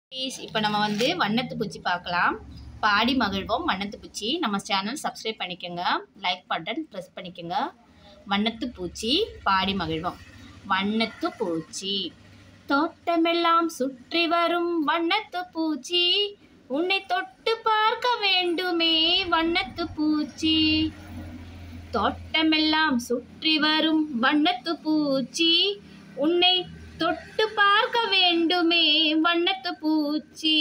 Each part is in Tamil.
ப்ளீஸ் இப்போ நம்ம வந்து வண்ணத்து பூச்சி பார்க்கலாம் பாடி மகிழ்வோம் வண்ணத்து பூச்சி நம்ம சேனல் சப்ஸ்கிரைப் பண்ணிக்கோங்க லைக் பட்டன் ப்ரெஸ் பண்ணிக்கோங்க வண்ணத்து பூச்சி பாடி மகிழ்வோம் வண்ணத்து பூச்சி தோட்டமெல்லாம் சுற்றி வரும் வண்ணத்து பூச்சி உன்னை தொட்டு பார்க்க வேண்டுமே வண்ணத்து பூச்சி தோட்டமெல்லாம் சுற்றி வரும் வண்ணத்து பூச்சி உன்னை தொட்டு பார்க்க வேண்டுமே வண்ணத்து பூச்சி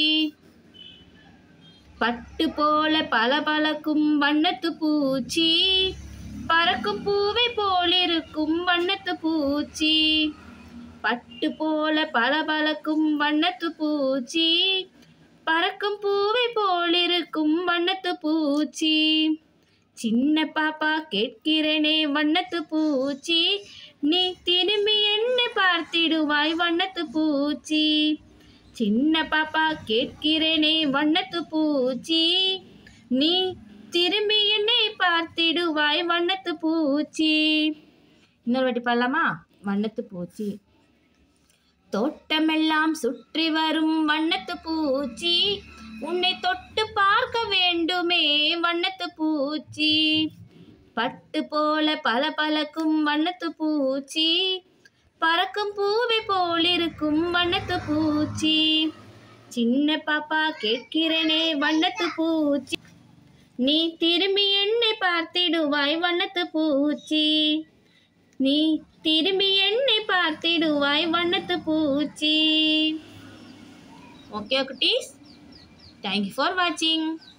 பட்டு போல பளபளக்கும் வண்ணத்து பூச்சி பறக்கும் பூவை போலிருக்கும் வண்ணத்து பூச்சி பட்டு போல பளபளக்கும் வண்ணத்து பூச்சி பறக்கும் பூவை போலிருக்கும் வண்ணத்து பூச்சி சின்ன பாப்பா கேட்கிறேனே வண்ணத்து பூச்சி நீ திரும்பி என்னை பார்த்திடுவாய் வண்ணத்து பூச்சி சின்ன பாப்பா கேட்கிறேனே வண்ணத்து பூச்சி நீ திரும்பி என்னை பார்த்திடுவாய் வண்ணத்து பூச்சி இன்னொரு வாட்டி பாடலாமா வண்ணத்து பூச்சி தோட்டமெல்லாம் சுற்றி வரும் வண்ணத்து பூச்சி உன்னை தொட்டு பார்க்க வேண்டுமே வண்ணத்து பூச்சி பட்டு போல பல பழக்கும் வண்ணத்து பூச்சி பறக்கும் பூவை போலிருக்கும் வண்ணத்து பூச்சி சின்ன பாப்பா கேட்கிறேனே வண்ணத்து பூச்சி நீ திரும்பி என்னை பார்த்திடுவாய் வண்ணத்து பூச்சி நீ திரும்பி என்னை பார்த்திடுவாய் வண்ணத்து பூச்சி ஓகே குட்டீஸ் தேங்க்யூ ஃபார் வாட்சிங்